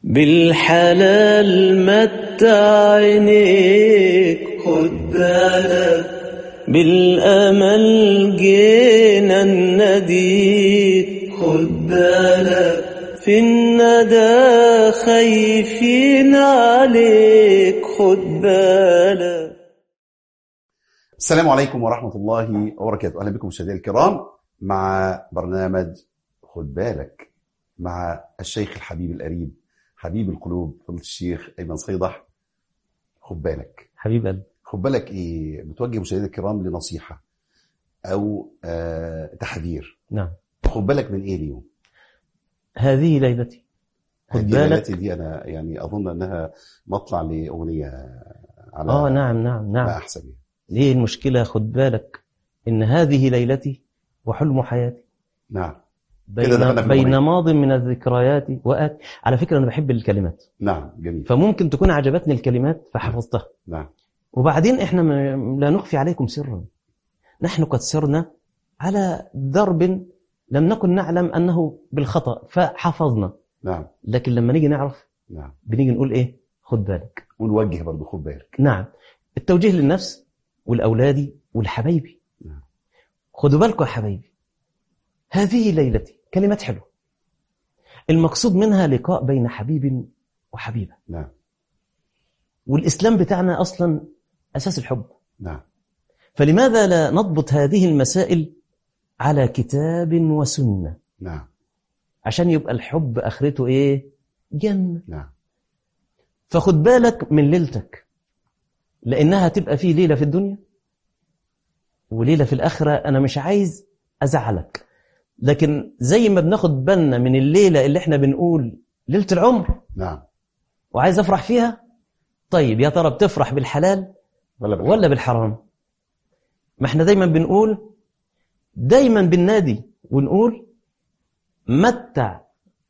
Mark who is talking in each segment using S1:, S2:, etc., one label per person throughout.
S1: بالحلال متع عينيك خد بالك بالأمل جينا نديك خد بالك في الندى خايفين عليك خد بالك
S2: السلام عليكم ورحمة الله وبركاته أهلا بكم مشاهدينا الكرام مع برنامج خد بالك مع الشيخ الحبيب القريب حبيب القلوب فضيلة الشيخ أيمن صيدح خد بالك
S3: حبيب قلبي
S2: خد بالك إيه بتوجه مشاهدينا الكرام لنصيحة أو آه تحذير
S3: نعم
S2: خد بالك من إيه اليوم
S3: هذه ليلتي خد
S2: هذه
S3: بالك
S2: ليلتي دي أنا يعني أظن أنها مطلع لأغنية على
S3: اه نعم نعم
S2: ما
S3: نعم
S2: أحسن
S3: ليه المشكلة خد بالك إن هذه ليلتي وحلم حياتي
S2: نعم كده دخلنا
S3: بين,
S2: في
S3: بين
S2: الأغنية.
S3: ماض من الذكريات وآت على فكرة أنا بحب الكلمات
S2: نعم جميل
S3: فممكن تكون عجبتني الكلمات فحفظتها
S2: نعم
S3: وبعدين إحنا م- لا نخفي عليكم سرا نحن قد سرنا على درب لم نكن نعلم أنه بالخطأ فحفظنا
S2: نعم
S3: لكن لما نيجي نعرف
S2: نعم
S3: بنيجي نقول إيه خد بالك
S2: ونوجه برضه خد بالك
S3: نعم التوجيه للنفس والأولادي والحبايبي
S2: نعم.
S3: خدوا بالكم يا حبايبي هذه ليلتي كلمات حلوة المقصود منها لقاء بين حبيب وحبيبة
S2: نعم
S3: والإسلام بتاعنا أصلا أساس الحب
S2: نعم
S3: فلماذا لا نضبط هذه المسائل على كتاب وسنة
S2: نعم
S3: عشان يبقى الحب آخرته إيه جنة
S2: نعم
S3: فخد بالك من ليلتك لأنها تبقى في ليلة في الدنيا وليلة في الآخرة أنا مش عايز أزعلك لكن زي ما بناخد بالنا من الليلة اللي احنا بنقول ليلة العمر
S2: نعم
S3: وعايز أفرح فيها طيب يا ترى بتفرح بالحلال
S2: ولا بالحق.
S3: ولا بالحرام ما احنا دايما بنقول دايما بالنادي ونقول متع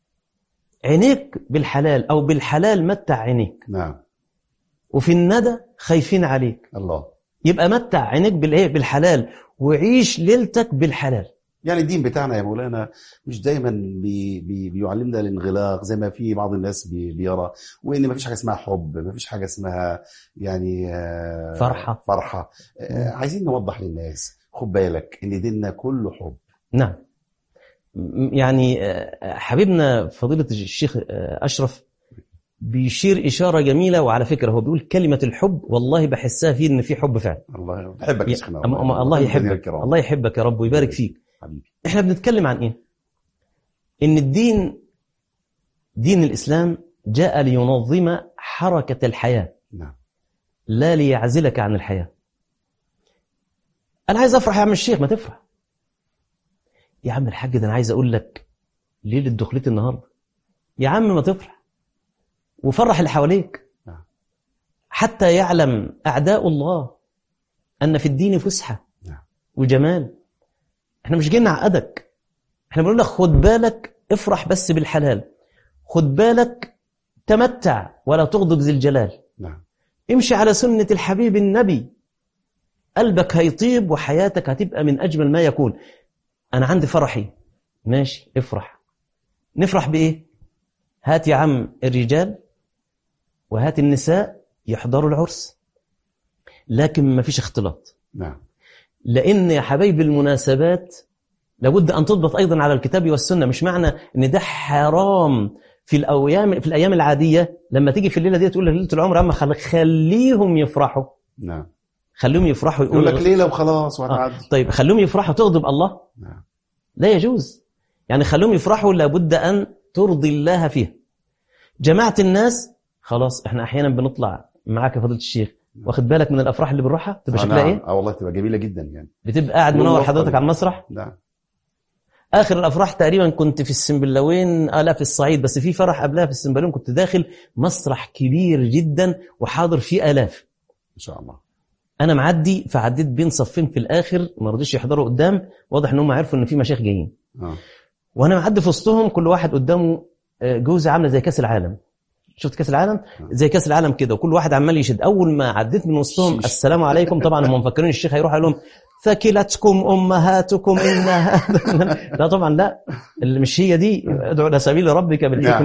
S3: عينيك بالحلال أو بالحلال متع عينيك
S2: نعم
S3: وفي الندى خايفين عليك
S2: الله
S3: يبقى متع عينيك بالايه بالحلال وعيش ليلتك بالحلال
S2: يعني الدين بتاعنا يا مولانا مش دايما بي بي بيعلمنا الانغلاق زي ما في بعض الناس بي بيرى وان ما فيش حاجه اسمها حب ما فيش حاجه اسمها يعني آه،
S3: فرحة.
S2: فرحه آه، عايزين نوضح للناس خد بالك ان ديننا كله حب
S3: نعم م- يعني آه، حبيبنا فضيلة الشيخ آه، أشرف بيشير إشارة جميلة وعلى فكرة هو بيقول كلمة الحب والله بحسها فيه إن في حب فعلا
S2: الله بحبك يا
S3: يا-
S2: شيخنا
S3: أما- أما الله
S2: جزيلا
S3: يحبك
S2: الكرام.
S3: الله يحبك يا رب ويبارك فيك
S2: حبيبي
S3: احنا بنتكلم عن ايه ان الدين دين الاسلام جاء لينظم حركه الحياه
S2: نعم
S3: لا ليعزلك عن الحياه انا عايز افرح يا عم الشيخ ما تفرح يا عم الحاج ده انا عايز اقول لك ليله دخلتي النهارده يا عم ما تفرح وفرح اللي حواليك
S2: نعم.
S3: حتى يعلم اعداء الله ان في الدين فسحه
S2: نعم.
S3: وجمال احنا مش جايين نعقدك احنا بنقول لك خد بالك افرح بس بالحلال خد بالك تمتع ولا تغضب ذي الجلال
S2: نعم
S3: امشي على سنة الحبيب النبي قلبك هيطيب وحياتك هتبقى من أجمل ما يكون أنا عندي فرحي ماشي افرح نفرح بإيه هات يا عم الرجال وهات النساء يحضروا العرس لكن ما فيش اختلاط
S2: نعم
S3: لأن يا حبايب المناسبات لابد أن تضبط أيضا على الكتاب والسنة مش معنى أن ده حرام في الأيام في الأيام العادية لما تيجي في الليلة دي تقول لك ليلة العمر يا عم خل- خليهم يفرحوا
S2: نعم
S3: خليهم يفرحوا
S2: يقول
S3: يقولوا
S2: لك ليله وخلاص
S3: آه.
S2: وهتعدي
S3: طيب خليهم يفرحوا تغضب الله
S2: نعم
S3: لا يجوز يعني خليهم يفرحوا لابد أن ترضي الله فيها جماعة الناس خلاص احنا أحيانا بنطلع معاك يا فضيلة الشيخ واخد بالك من الأفراح اللي بنروحها تبقى
S2: آه،
S3: شكلها
S2: نعم.
S3: إيه
S2: اه والله تبقى جميله جدا يعني
S3: بتبقى قاعد
S2: والله
S3: منور
S2: أفضل.
S3: حضرتك على المسرح
S2: نعم
S3: اخر الافراح تقريبا كنت في السنبلاوين اه لا في الصعيد بس في فرح قبلها في السنبلاوين كنت داخل مسرح كبير جدا وحاضر فيه الاف
S2: ان شاء الله
S3: انا معدي فعديت بين صفين في الاخر ما رضيش يحضروا قدام واضح ان هم عرفوا ان في مشايخ جايين
S2: اه
S3: وانا معدي في وسطهم كل واحد قدامه آه، جوزه عامله زي كاس العالم شفت كاس العالم زي كاس العالم كده وكل واحد عمال يشد اول ما عديت من وسطهم
S2: شيش.
S3: السلام عليكم طبعا هم مفكرين الشيخ هيروح يقول لهم ثكلتكم امهاتكم ان هذا لا طبعا لا اللي مش هي دي ادعو الى سبيل ربك بالحكمه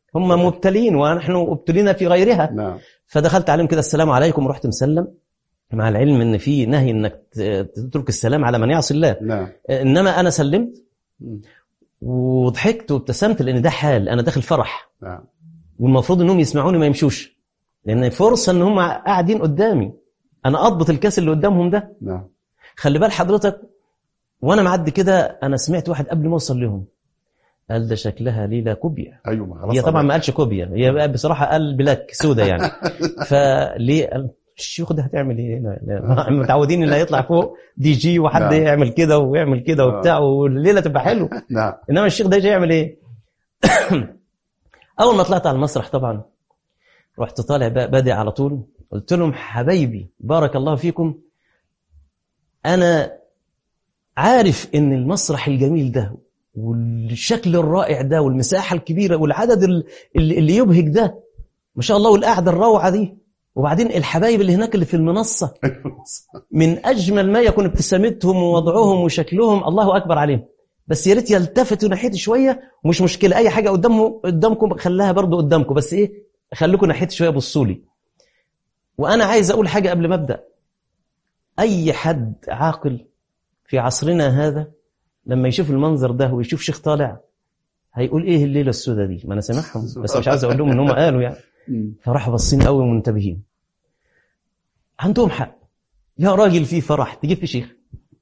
S3: هم مبتلين ونحن ابتلينا في غيرها
S2: نعم
S3: فدخلت عليهم كده السلام عليكم ورحت مسلم مع العلم ان في نهي انك ت- تترك السلام على من يعصي الله
S2: نعم
S3: انما انا سلمت
S2: مم.
S3: وضحكت وابتسمت لان ده حال انا داخل فرح
S2: نعم
S3: والمفروض انهم يسمعوني ما يمشوش لان فرصه ان هم قاعدين قدامي انا اضبط الكاس اللي قدامهم ده
S2: نعم
S3: خلي بال حضرتك وانا معدي كده انا سمعت واحد قبل ما اوصل لهم قال ده شكلها ليله كوبيا
S2: ايوه ما خلاص
S3: هي طبعا ما قالش كوبيا هي بقى بصراحه قال بلاك سودا يعني فليه قال الشيوخ ده هتعمل ايه هنا لا، متعودين ان هيطلع فوق دي جي وحد
S2: نعم.
S3: يعمل كده ويعمل كده وبتاع والليله تبقى حلوه
S2: نعم
S3: انما الشيخ ده جاي يعمل ايه اول ما طلعت على المسرح طبعا رحت طالع بقى بادئ على طول قلت لهم حبايبي بارك الله فيكم انا عارف ان المسرح الجميل ده والشكل الرائع ده والمساحه الكبيره والعدد ال- اللي اللي يبهج ده ما شاء الله والقعده الروعه دي وبعدين الحبايب اللي هناك اللي في المنصه من اجمل ما يكون ابتسامتهم ووضعهم وشكلهم الله اكبر عليهم بس يا ريت يلتفتوا ناحيتي شويه ومش مشكله اي حاجه قدامهم قدامكم خليها برضو قدامكم بس ايه خليكم ناحيتي شويه بصوا لي وانا عايز اقول حاجه قبل ما ابدا اي حد عاقل في عصرنا هذا لما يشوف المنظر ده ويشوف شيخ طالع هيقول ايه الليله السوداء دي ما انا سامعهم بس مش عايز اقول لهم ان هم قالوا يعني
S2: مم.
S3: فراحوا باصين قوي ومنتبهين عندهم حق يا راجل في فرح تجيب في شيخ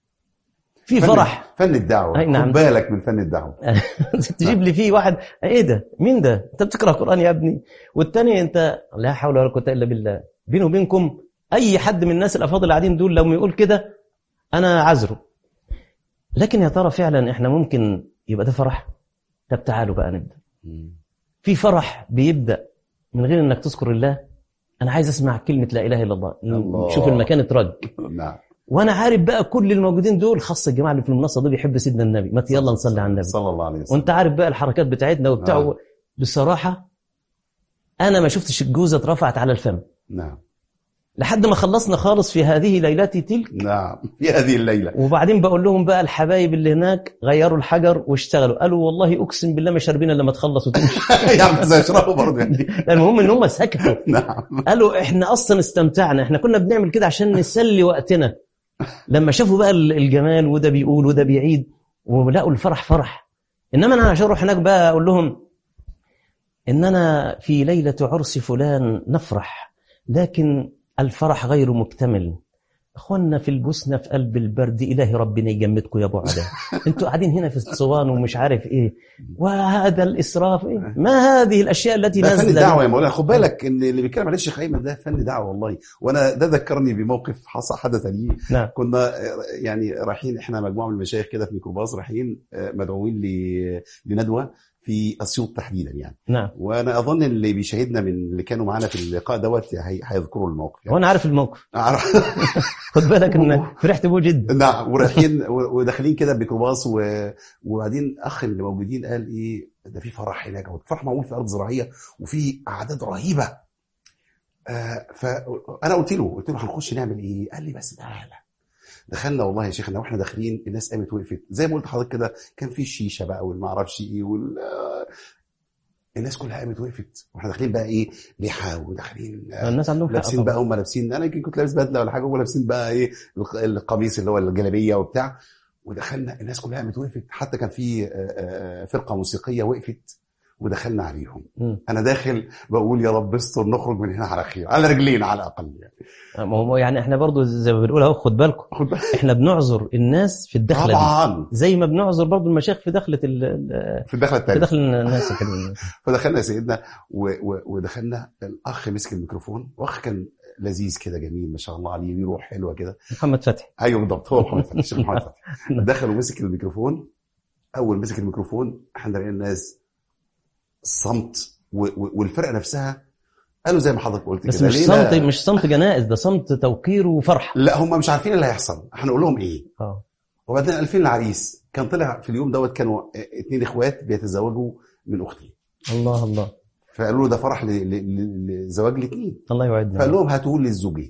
S3: في
S2: فن-
S3: فرح
S2: فن الدعوه
S3: أي نعم.
S2: خد بالك من فن الدعوه
S3: تجيب لي فيه واحد ايه ده مين ده انت بتقرا قران يا ابني والتاني انت لا حول ولا قوه الا بالله بيني وبينكم اي حد من الناس الافاضل اللي قاعدين دول لو يقول كده انا عذره لكن يا ترى فعلا احنا ممكن يبقى ده فرح طب تعالوا بقى نبدا
S2: مم.
S3: في فرح بيبدا من غير انك تذكر الله انا عايز اسمع كلمه لا اله الا الله,
S2: الله.
S3: شوف المكان اترج
S2: نعم
S3: وانا عارف بقى كل الموجودين دول خاصه الجماعه اللي في المنصه دول بيحب سيدنا النبي ما يلا نصلي على النبي
S2: صلى الله عليه وسلم
S3: وانت عارف بقى الحركات بتاعتنا وبتاع
S2: آه.
S3: بصراحه انا ما شفتش الجوزه اترفعت على الفم
S2: نعم
S3: لحد ما خلصنا خالص في هذه ليلتي تلك
S2: نعم في هذه الليله
S3: وبعدين بقول لهم بقى الحبايب اللي هناك غيروا الحجر واشتغلوا قالوا والله اقسم بالله ما شاربين الا لما تخلص وتمشي
S2: يا عم بس اشربوا برضه يعني
S3: المهم ان هم سكتوا
S2: نعم
S3: قالوا احنا اصلا استمتعنا احنا كنا بنعمل كده عشان نسلي وقتنا لما شافوا بقى ال- الجمال وده بيقول وده بيعيد ولقوا الفرح فرح انما انا عشان اروح هناك بقى اقول لهم اننا في ليله عرس فلان نفرح لكن الفرح غير مكتمل اخوانا في البوسنه في قلب البرد الهي ربنا يجمدكم يا ابو عدا انتوا قاعدين هنا في اسوان ومش عارف ايه وهذا الاسراف إيه؟ ما هذه الاشياء التي
S2: ده فن
S3: نزل
S2: الدعوه يا مولانا خد بالك ان اللي بيتكلم عليه الشيخ ايمن ده فن دعوه والله وانا ده ذكرني بموقف حصل حدث لي
S3: نعم
S2: كنا يعني رايحين احنا مجموعه من المشايخ كده في ميكروباص رايحين آه، مدعوين ل- لندوه في اسيوط تحديدا يعني
S3: نعم
S2: وانا اظن اللي بيشاهدنا من اللي كانوا معانا في اللقاء دوت هي- هيذكروا الموقف يعني
S3: وانا عارف الموقف
S2: أعرف-
S3: خد بالك ان فرحت بيه جدا
S2: نعم ورايحين و- وداخلين كده بميكروباص و- وبعدين اخ اللي موجودين قال ايه ده في فرح هناك أهو. فرح معمول في ارض زراعيه وفي اعداد رهيبه آه فانا قلت له قلت له هنخش نعمل ايه؟ قال لي بس تعالى دخلنا والله يا شيخنا واحنا داخلين الناس قامت وقفت زي ما قلت لحضرتك كده كان في الشيشه بقى والما اعرفش ايه وال آه، الناس كلها قامت وقفت واحنا داخلين بقى ايه لحى وداخلين آه،
S3: الناس عندهم حق
S2: لابسين
S3: طبعا.
S2: بقى هم لابسين انا يمكن كنت لابس بدله ولا حاجه هم لابسين بقى ايه الق- القميص اللي هو الجلابيه وبتاع ودخلنا الناس كلها قامت وقفت حتى كان في آه، آه، فرقه موسيقيه وقفت ودخلنا عليهم
S3: مم.
S2: انا داخل بقول يا رب استر نخرج من هنا على خير على رجلين على الاقل يعني
S3: ما هو يعني احنا برضو زي ما بنقول اهو خد بالكم
S2: خد بالك
S3: احنا بنعذر الناس في الدخله دي
S2: طبعا
S3: زي ما بنعذر برضو المشايخ في دخله ال- ال-
S2: في الدخله
S3: في
S2: الثانيه
S3: دخل الناس الحلوين
S2: فدخلنا يا سيدنا و... و... ودخلنا الاخ مسك الميكروفون واخ كان لذيذ كده جميل ما شاء الله عليه ليه روح حلوه كده
S3: محمد فتحي
S2: ايوه بالضبط هو محمد فتحي الشيخ محمد فتحي دخل ومسك الميكروفون اول مسك الميكروفون احنا لقينا الناس صمت و... و... والفرقه نفسها قالوا زي ما حضرتك قلت
S3: بس
S2: كده
S3: مش
S2: ليه
S3: صمت
S2: لا-
S3: مش صمت جنائز ده صمت توقير وفرحه
S2: لا هم مش عارفين اللي هيحصل هنقول لهم ايه
S3: اه
S2: وبعدين 2000 العريس كان طلع في اليوم دوت كانوا اتنين اخوات بيتزوجوا من اختي
S3: الله الله
S2: فقالوا له ده فرح ل- ل- ل- لزواج الاثنين
S3: الله يوعدنا
S2: فقال لهم هاتوه لي الزوجين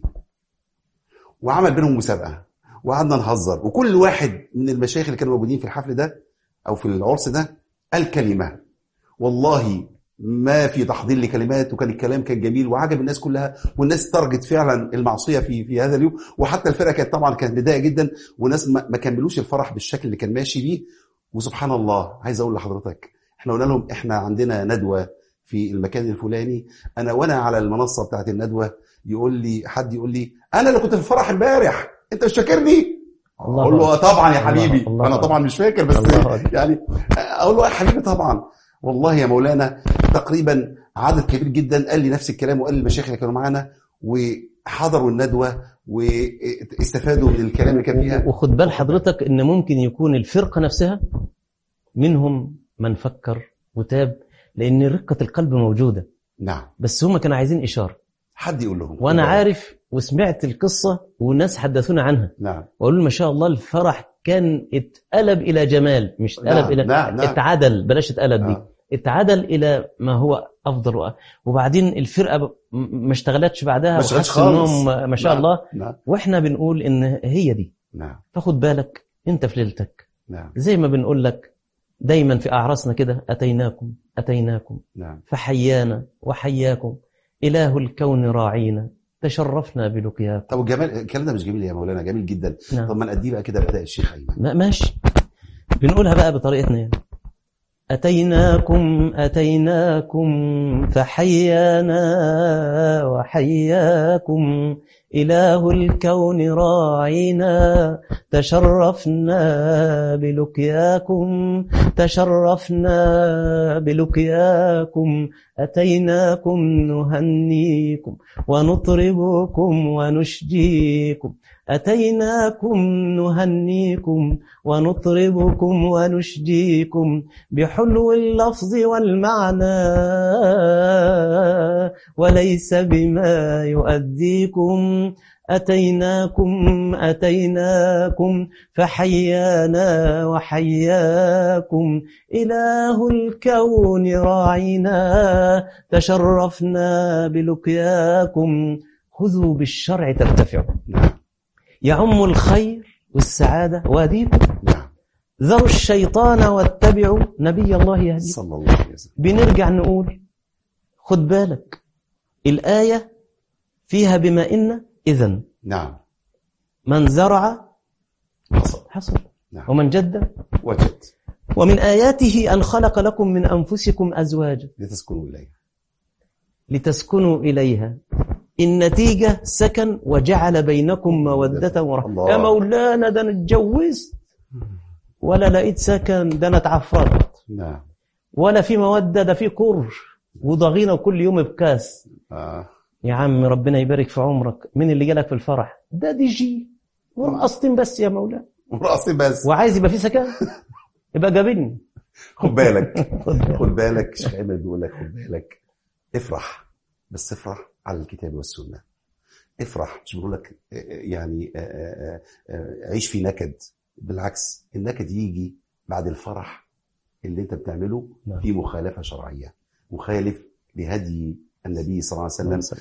S2: وعمل بينهم مسابقه وقعدنا نهزر وكل واحد من المشايخ اللي كانوا موجودين في الحفل ده او في العرس ده قال كلمه والله ما في تحضير لكلمات وكان الكلام كان جميل وعجب الناس كلها والناس ترجت فعلا المعصيه في في هذا اليوم وحتى الفرقه كانت طبعا كانت متضايقه جدا والناس ما ما كملوش الفرح بالشكل اللي كان ماشي بيه وسبحان الله عايز اقول لحضرتك احنا قلنا لهم احنا عندنا ندوه في المكان الفلاني انا وانا على المنصه بتاعت الندوه يقول لي حد يقول لي انا اللي كنت في الفرح امبارح انت مش فاكرني
S3: الله
S2: اقول له
S3: أكبر.
S2: طبعا يا
S3: الله-
S2: حبيبي
S3: الله
S2: انا
S3: أكبر.
S2: طبعا مش فاكر بس
S3: الله أكبر.
S2: يعني اقول له يا حبيبي طبعا والله يا مولانا تقريبا عدد كبير جدا قال لي نفس الكلام وقال للمشايخ اللي كانوا معانا وحضروا الندوه واستفادوا من الكلام اللي كان فيها
S3: وخد بال حضرتك ان ممكن يكون الفرقه نفسها منهم من فكر وتاب لان رقه القلب موجوده
S2: نعم
S3: بس هم كانوا عايزين اشاره
S2: حد يقول لهم
S3: وانا عارف وسمعت القصه والناس حدثونا عنها
S2: نعم
S3: وقالوا لي ما شاء الله الفرح كان اتقلب الى جمال مش اتقلب
S2: نعم،
S3: الى
S2: نعم، نعم.
S3: اتعدل بلاش اتقلب دي
S2: آه.
S3: اتعدل الى ما هو افضل وأ- وبعدين الفرقه ب- م- ما اشتغلتش بعدها
S2: ما اشتغلتش
S3: وحسوا
S2: خالص.
S3: انهم ما شاء
S2: نعم،
S3: الله
S2: نعم
S3: واحنا بنقول ان هي دي
S2: نعم
S3: فخد بالك انت في ليلتك
S2: نعم
S3: زي ما بنقول لك دايما في اعراسنا كده اتيناكم اتيناكم
S2: نعم
S3: فحيانا وحياكم اله الكون راعينا تشرفنا بلقياكم
S2: طب الجمال الكلام ده مش جميل يا مولانا جميل جدا
S3: نعم.
S2: طب ما نأديه بقى كده بأداء الشيخ أيمن
S3: ما- ماشي بنقولها بقى بطريقتنا يعني أتيناكم أتيناكم فحيانا وحياكم إله الكون راعينا تشرفنا بلقياكم تشرفنا بلقياكم أتيناكم نهنيكم ونطربكم ونشجيكم أتيناكم نهنيكم ونطربكم ونشجيكم بحلو اللفظ والمعنى وليس بما يؤذيكم أتيناكم أتيناكم فحيانا وحياكم إله الكون راعينا تشرفنا بلقياكم خذوا بالشرع ترتفعوا
S2: نعم
S3: يعم الخير والسعادة واديكم
S2: نعم
S3: ذروا الشيطان واتبعوا نبي الله يهديكم
S2: صلى الله عليه وسلم
S3: بنرجع نقول خد بالك الآية فيها بما إن إذن
S2: نعم
S3: من زرع
S2: حصل
S3: حصل
S2: نعم
S3: ومن جد
S2: وجد
S3: ومن آياته أن خلق لكم من أنفسكم أزواجا
S2: لتسكنوا إليه
S3: لتسكنوا إليها النتيجة سكن وجعل بينكم مودة ورحمة
S2: الله.
S3: يا مولانا ده أنا اتجوزت ولا لقيت سكن ده أنا اتعفرت
S2: نعم
S3: ولا في مودة ده في كر وضغينا كل يوم بكاس
S2: آه.
S3: يا عم ربنا يبارك في عمرك مين اللي جالك في الفرح ده دي جي ورقصتين بس يا مولانا
S2: رأسي بس
S3: وعايز يبقى في سكن يبقى جابني
S2: خد بالك خد بالك شيخ ايمن بيقول لك خد بالك افرح بس افرح على الكتاب والسنه افرح مش بقول لك آه، يعني آه، آه، آه، عيش في نكد بالعكس النكد يجي بعد الفرح اللي انت بتعمله
S3: نعم.
S2: في مخالفه شرعيه مخالف لهدي النبي صلى الله عليه وسلم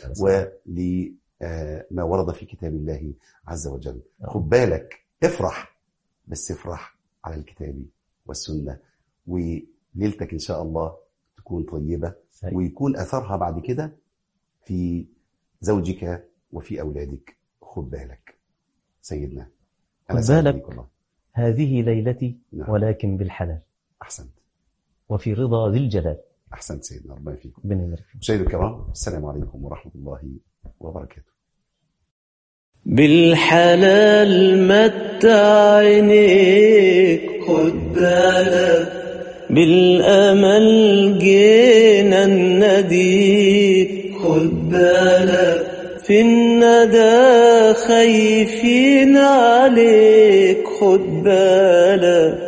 S2: ولما ورد في كتاب الله عز وجل
S3: نعم.
S2: خد بالك افرح بس افرح على الكتاب والسنة وليلتك إن شاء الله تكون طيبة
S3: صحيح.
S2: ويكون أثرها بعد كده في زوجك وفي أولادك خد بالك سيدنا
S3: خد
S2: سعيد
S3: بالك.
S2: بيك والله.
S3: هذه ليلتي
S2: نعم.
S3: ولكن بالحلال
S2: أحسنت
S3: وفي رضا ذي الجلال
S2: أحسنت سيدنا ربنا يفيكم
S3: ربنا يبارك فيك.
S2: مشاهدي الكرام السلام عليكم ورحمة الله وبركاته
S1: بالحلال متع عينيك خد بالك بالأمل جينا نديك خد بالك في الندى خايفين عليك خد بالك